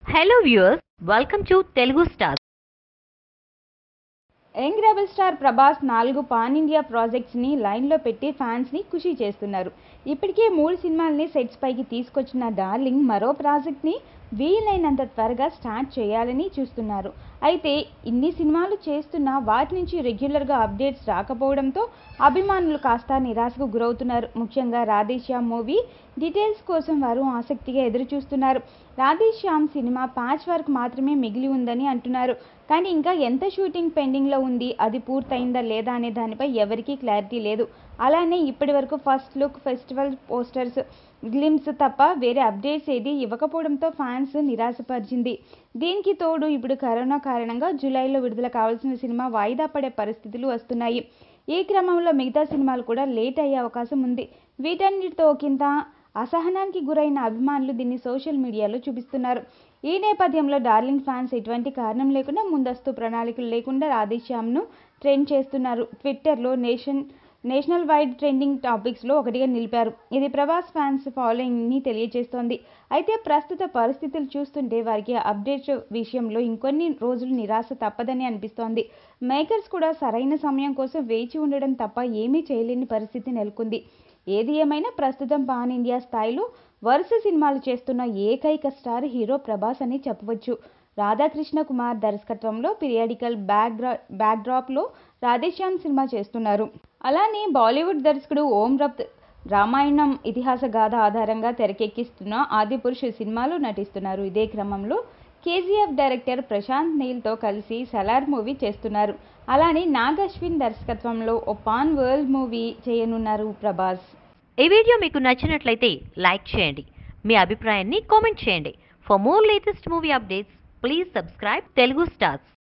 hello viewers welcome to Telugu star young rebel star Prabhas నాలుగు pan India ప్రాజెక్ట్స్ని లైన్లో పెట్టి ఫ్యాన్స్ని ఖుషి చేస్తున్నారు ఇప్పటికే మూడు సినిమాల్ని సెట్స్ పైకి తీసుకొచ్చిన డార్లింగ్ మరో ప్రాజెక్ట్ని వీలైనంత త్వరగా స్టార్ట్ చేయాలని చూస్తున్నారు అయితే ఇన్ని సినిమాలు చేస్తున్నా వాటి నుంచి రెగ్యులర్గా అప్డేట్స్ రాకపోవడంతో అభిమానులు కాస్త నిరాశకు గురవుతున్నారు ముఖ్యంగా రాధేశ్యామ్ మూవీ డీటెయిల్స్ కోసం వారు ఆసక్తిగా ఎదురు చూస్తున్నారు రాధేశ్యామ్ సినిమా ప్యాచ్ వర్క్ మాత్రమే మిగిలి ఉందని అంటున్నారు కానీ ఇంకా ఎంత షూటింగ్ పెండింగ్లో ఉంది అది పూర్తయిందా లేదా అనే దానిపై ఎవరికీ క్లారిటీ లేదు అలానే ఇప్పటి వరకు first look festival posters glimpse తప్ప వేరే అప్డేట్స్ ఏది ఇవ్వకపోవడంతో ఫ్యాన్స్ నిరాశపరిచింది దీనికి తోడు ఇప్పుడు కరోనా కారణంగా జూలైలో విడుదల కావాల్సిన సినిమా వాయిదా పడే పరిస్థితులు వస్తున్నాయి ఈ క్రమంలో మిగతా సినిమాలు కూడా లేట్ అయ్యే అవకాశం ఉంది వీటన్నిటితో కింద అసహనానికి గురైన అభిమానులు దీన్ని సోషల్ మీడియాలో చూపిస్తున్నారు ఈ నేపథ్యంలో డార్లింగ్ ఫ్యాన్స్ ఎటువంటి కారణం లేకుండా ముందస్తు ప్రణాళికలు లేకుండా రాధేశ్యామ్ను ట్రెండ్ చేస్తున్నారు ట్విట్టర్లో నేషన్ నేషనల్ వైడ్ ట్రెండింగ్ టాపిక్స్లో ఒకటిగా నిలిపారు ఇది ప్రభాస్ ఫ్యాన్స్ ఫాలోయింగ్ని తెలియజేస్తోంది అయితే ప్రస్తుత పరిస్థితులు చూస్తుంటే వారికి అప్డేట్ విషయంలో ఇంకొన్ని రోజులు నిరాశ తప్పదని అనిపిస్తోంది మేకర్స్ కూడా సరైన సమయం కోసం వేచి ఉండడం తప్ప ఏమీ చేయలేని పరిస్థితి నెలకొంది ఏది ఏమైనా ప్రస్తుతం పాన్ ఇండియా స్థాయిలో వరుస సినిమాలు చేస్తున్న ఏకైక స్టార్ హీరో ప్రభాస్ అని చెప్పవచ్చు రాధాకృష్ణ కుమార్ దర్శకత్వంలో పీరియాడికల్ బ్యాక్ డ్రా బ్యాక్డ్రాప్లో రాధేశ్యామ్ సినిమా చేస్తున్నారు అలానే బాలీవుడ్ దర్శకుడు ఓం రబ్ రామాయణం ఇతిహాస గాథ ఆధారంగా తెరకెక్కిస్తున్న ఆదిపురుషు సినిమాలో నటిస్తున్నారు ఇదే క్రమంలో కేజీఎఫ్ డైరెక్టర్ ప్రశాంత్ నీల్తో కలిసి సలార్ మూవీ చేస్తున్నారు అలానే నాగ్ అశ్విన్ దర్శకత్వంలో ఓ పాన్ వరల్డ్ మూవీ చేయనున్నారు ప్రభాస్ ఈ వీడియో మీకు నచ్చినట్లయితే లైక్ చేయండి మీ అభిప్రాయాన్ని కామెంట్ చేయండి for more latest movie updates please subscribe Telugu stars